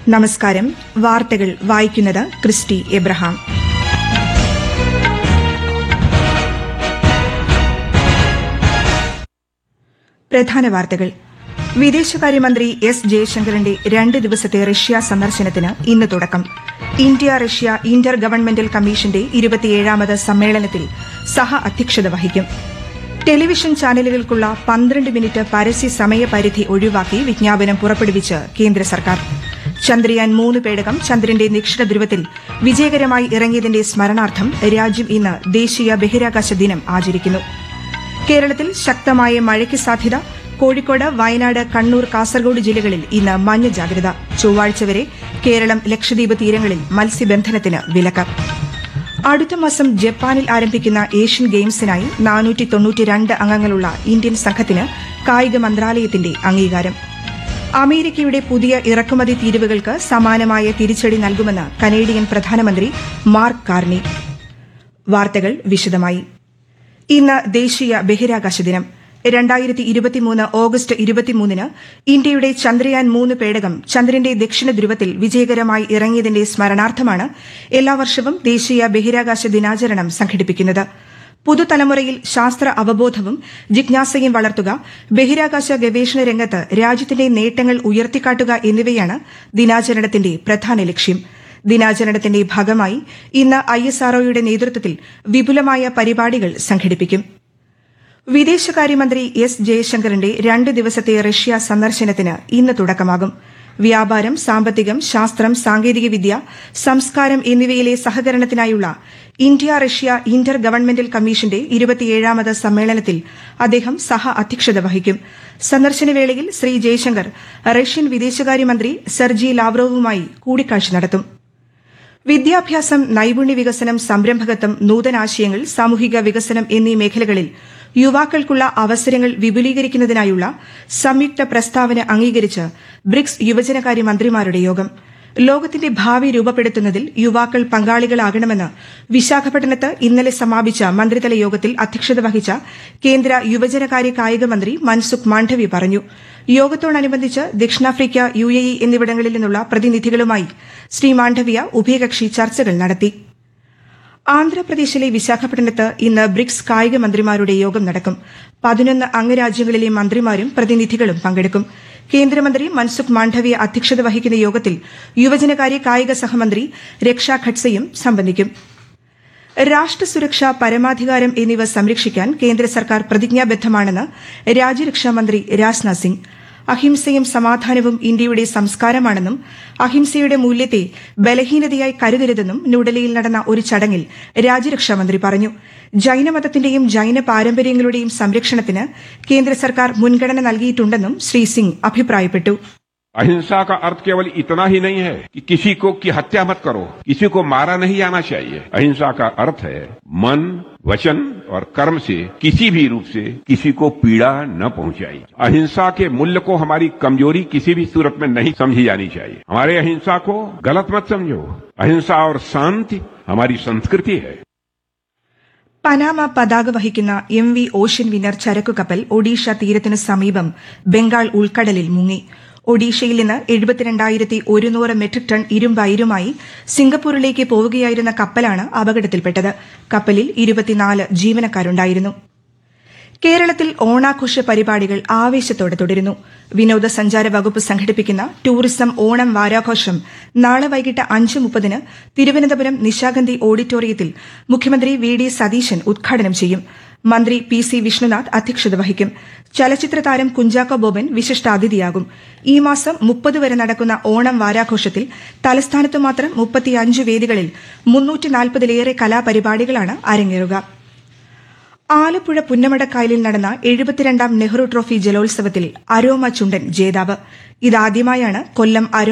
നമസ്കാരം വാർത്തകൾ വായിക്കുന്നത് ക്രിസ്റ്റി എബ്രഹാം പ്രധാന വാർത്തകൾ വിദേശകാര്യമന്ത്രി എസ് ജയശങ്കറിന്റെ രണ്ട് ദിവസത്തെ റഷ്യ സന്ദർശനത്തിന് ഇന്ന് തുടക്കം ഇന്ത്യ റഷ്യ ഇന്റർ ഗവൺമെന്റൽ കമ്മീഷന്റെ ഇരുപത്തിയേഴാമത് സമ്മേളനത്തിൽ സഹ അധ്യക്ഷത വഹിക്കും ടെലിവിഷൻ ചാനലുകൾക്കുള്ള പന്ത്രണ്ട് മിനിറ്റ് പരസ്യ സമയപരിധി ഒഴിവാക്കി വിജ്ഞാപനം പുറപ്പെടുവിച്ച് കേന്ദ്ര സർക്കാർ ചന്ദ്രയാൻ മൂന്ന് പേടകം ചന്ദ്രന്റെ നിക്ഷിണ ധ്രുവത്തിൽ വിജയകരമായി ഇറങ്ങിയതിന്റെ സ്മരണാർത്ഥം രാജ്യം ഇന്ന് ദേശീയ ബഹിരാകാശ ദിനം ആചരിക്കുന്നു കേരളത്തിൽ ശക്തമായ മഴയ്ക്ക് സാധ്യത കോഴിക്കോട് വയനാട് കണ്ണൂർ കാസർഗോഡ് ജില്ലകളിൽ ഇന്ന് മഞ്ഞ ജാഗ്രത ചൊവ്വാഴ്ച വരെ കേരളം ലക്ഷദ്വീപ് തീരങ്ങളിൽ മത്സ്യബന്ധനത്തിന് വിലക്ക് അടുത്ത മാസം ജപ്പാനിൽ ആരംഭിക്കുന്ന ഏഷ്യൻ ഗെയിംസിനായി നാനൂറ്റി തൊണ്ണൂറ്റിരണ്ട് അംഗങ്ങളുള്ള ഇന്ത്യൻ സംഘത്തിന് കായിക മന്ത്രാലയത്തിന്റെ അംഗീകാരം അമേരിക്കയുടെ പുതിയ ഇറക്കുമതി തീരുവകൾക്ക് സമാനമായ തിരിച്ചടി നൽകുമെന്ന് കനേഡിയൻ പ്രധാനമന്ത്രി മാർക്ക് കാർണി വാർത്തകൾ വിശദമായി ഇന്ന് ദേശീയ ബഹിരാകാശ ദിനം രണ്ടായിരത്തി ഇരുപത്തിമൂന്ന് ഓഗസ്റ്റ് ഇരുപത്തിമൂന്നിന് ഇന്ത്യയുടെ ചന്ദ്രയാൻ മൂന്ന് പേടകം ചന്ദ്രന്റെ ദക്ഷിണ ധ്രുവത്തിൽ വിജയകരമായി ഇറങ്ങിയതിന്റെ സ്മരണാർത്ഥമാണ് എല്ലാ വർഷവും ദേശീയ ബഹിരാകാശ ദിനാചരണം സംഘടിപ്പിക്കുന്നത് പുതുതലമുറയിൽ ശാസ്ത്ര അവബോധവും ജിജ്ഞാസയും വളർത്തുക ബഹിരാകാശ ഗവേഷണ രംഗത്ത് രാജ്യത്തിന്റെ നേട്ടങ്ങൾ ഉയർത്തിക്കാട്ടുക എന്നിവയാണ് ദിനാചരണത്തിന്റെ പ്രധാന ലക്ഷ്യം ദിനാചരണത്തിന്റെ ഭാഗമായി ഇന്ന് ഐഎസ്ആർഒയുടെ നേതൃത്വത്തിൽ വിപുലമായ പരിപാടികൾ സംഘടിപ്പിക്കും വിദേശകാര്യമന്ത്രി എസ് ജയശങ്കറിന്റെ രണ്ട് ദിവസത്തെ റഷ്യ സന്ദർശനത്തിന് ഇന്ന് തുടക്കമാകും വ്യാപാരം സാമ്പത്തികം ശാസ്ത്രം സാങ്കേതികവിദ്യ സംസ്കാരം എന്നിവയിലെ സഹകരണത്തിനായുള്ള ഇന്ത്യ റഷ്യ ഇന്റർ ഗവൺമെന്റൽ കമ്മീഷന്റെ ഇരുപത്തിയേഴാമത് സമ്മേളനത്തിൽ അദ്ദേഹം സഹ അധ്യക്ഷത വഹിക്കും സന്ദർശനവേളയിൽ ശ്രീ ജയശങ്കർ റഷ്യൻ വിദേശകാര്യമന്ത്രി സെർജി ലാവ്റോവുമായി കൂടിക്കാഴ്ച നടത്തും വിദ്യാഭ്യാസം നൈപുണ്യ വികസനം സംരംഭകത്വം നൂതനാശയങ്ങൾ സാമൂഹിക വികസനം എന്നീ മേഖലകളിൽ യുവാക്കൾക്കുള്ള അവസരങ്ങൾ വിപുലീകരിക്കുന്നതിനായുള്ള സംയുക്ത പ്രസ്താവന അംഗീകരിച്ച് ബ്രിക്സ് യുവജനകാര്യ മന്ത്രിമാരുടെ യോഗം ലോകത്തിന്റെ ഭാവി രൂപപ്പെടുത്തുന്നതിൽ യുവാക്കൾ പങ്കാളികളാകണമെന്ന് വിശാഖപട്ടണത്ത് ഇന്നലെ സമാപിച്ച മന്ത്രിതല യോഗത്തിൽ അധ്യക്ഷത വഹിച്ച കേന്ദ്ര യുവജനകാര്യ കായിക മന്ത്രി മൻസുഖ് മാണ്ഡവ്യ പറഞ്ഞു യോഗത്തോടനുബന്ധിച്ച് ദക്ഷിണാഫ്രിക്ക യു എ ഇ എന്നിവിടങ്ങളിൽ നിന്നുള്ള പ്രതിനിധികളുമായി ശ്രീ മാണ്ഡവ്യ ഉഭയകക്ഷി ചർച്ചകൾ നടത്തി ആന്ധ്രാപ്രദേശിലെ വിശാഖപട്ടണത്ത് ഇന്ന് ബ്രിക്സ് കായിക മന്ത്രിമാരുടെ യോഗം നടക്കും പതിനൊന്ന് അംഗരാജ്യങ്ങളിലെ മന്ത്രിമാരും പ്രതിനിധികളും പങ്കെടുക്കും കേന്ദ്രമന്ത്രി മൻസുഖ് മാണ്ഡവ്യ അധ്യക്ഷത വഹിക്കുന്ന യോഗത്തിൽ യുവജനകാര്യ കായിക സഹമന്ത്രി രക്ഷാ ഖഡ്സയും സംബന്ധിക്കും രാഷ്ട്രസുരക്ഷ പരമാധികാരം എന്നിവ സംരക്ഷിക്കാൻ കേന്ദ്ര സർക്കാർ പ്രതിജ്ഞാബദ്ധമാണെന്ന് രാജ്യരക്ഷാമന്ത്രി രാജ്നാഥ് സിംഗ് അഹിംസയും സമാധാനവും ഇന്ത്യയുടെ സംസ്കാരമാണെന്നും അഹിംസയുടെ മൂല്യത്തെ ബലഹീനതയായി കരുതരുതെന്നും ന്യൂഡൽഹിയിൽ നടന്ന ഒരു ചടങ്ങിൽ രാജ്യരക്ഷാമന്ത്രി പറഞ്ഞു ജൈനമതത്തിന്റെയും ജൈന പാരമ്പര്യങ്ങളുടെയും സംരക്ഷണത്തിന് കേന്ദ്ര സർക്കാർ മുൻഗണന നൽകിയിട്ടുണ്ടെന്നും ശ്രീ സിംഗ് അഭിപ്രായപ്പെട്ടു अहिंसा का अर्थ केवल इतना ही नहीं है कि किसी को की हत्या मत करो किसी को मारा नहीं जाना चाहिए अहिंसा का अर्थ है मन वचन और कर्म से किसी भी रूप से किसी को पीड़ा न पहुंचाई अहिंसा के मूल्य को हमारी कमजोरी किसी भी सूरत में नहीं समझी जानी चाहिए हमारे अहिंसा को गलत मत समझो अहिंसा और शांति हमारी संस्कृति है പനാമ പതാക വഹിക്കുന്ന എം വി ഓഷ്യൻ വിന്നർ ചരക്കു കപ്പൽ ഒഡീഷ തീരത്തിനു സമീപം ബംഗാൾ ഉൾക്കടലിൽ മുങ്ങി ഒഡീഷയിൽ നിന്ന് എഴുപത്തിരണ്ടായിരത്തി ഒരുന്നൂറ് മെട്രിക് ടൺ ഇരുമ്പയിരുമായി സിംഗപ്പൂരിലേക്ക് പോവുകയായിരുന്ന കപ്പലാണ് അപകടത്തിൽപ്പെട്ടത് കപ്പലിൽ ഇരുപത്തിനാല് ജീവനക്കാരുണ്ടായിരുന്നു കേരളത്തിൽ ഓണാഘോഷ പരിപാടികൾ ആവേശത്തോടെ തുടരുന്നു വിനോദസഞ്ചാര വകുപ്പ് സംഘടിപ്പിക്കുന്ന ടൂറിസം ഓണം വാരാഘോഷം നാളെ വൈകിട്ട് അഞ്ച് മുപ്പതിന് തിരുവനന്തപുരം നിശാഗന്ധി ഓഡിറ്റോറിയത്തിൽ മുഖ്യമന്ത്രി വി ഡി സതീശൻ ഉദ്ഘാടനം ചെയ്യും മന്ത്രി പി സി വിഷ്ണുനാഥ് അധ്യക്ഷത വഹിക്കും ചലച്ചിത്ര താരം കുഞ്ചാക്കോ ബോബൻ വിശിഷ്ടാതിഥിയാകും ഈ മാസം മുപ്പത് വരെ നടക്കുന്ന ഓണം വാരാഘോഷത്തിൽ തലസ്ഥാനത്ത് മാത്രം മുപ്പത്തിയഞ്ച് വേദികളിൽ മുന്നൂറ്റി നാൽപ്പതിലേറെ കലാപരിപാടികളാണ് അരങ്ങേറുക ആലപ്പുഴ പുന്നമടക്കായലിൽ നടന്ന എഴുപത്തിരണ്ടാം നെഹ്റു ട്രോഫി ജലോത്സവത്തിൽ അരോമ ചുണ്ടൻ ജേതാവ് ഇതാദ്യമായാണ് കൊല്ലം അരോ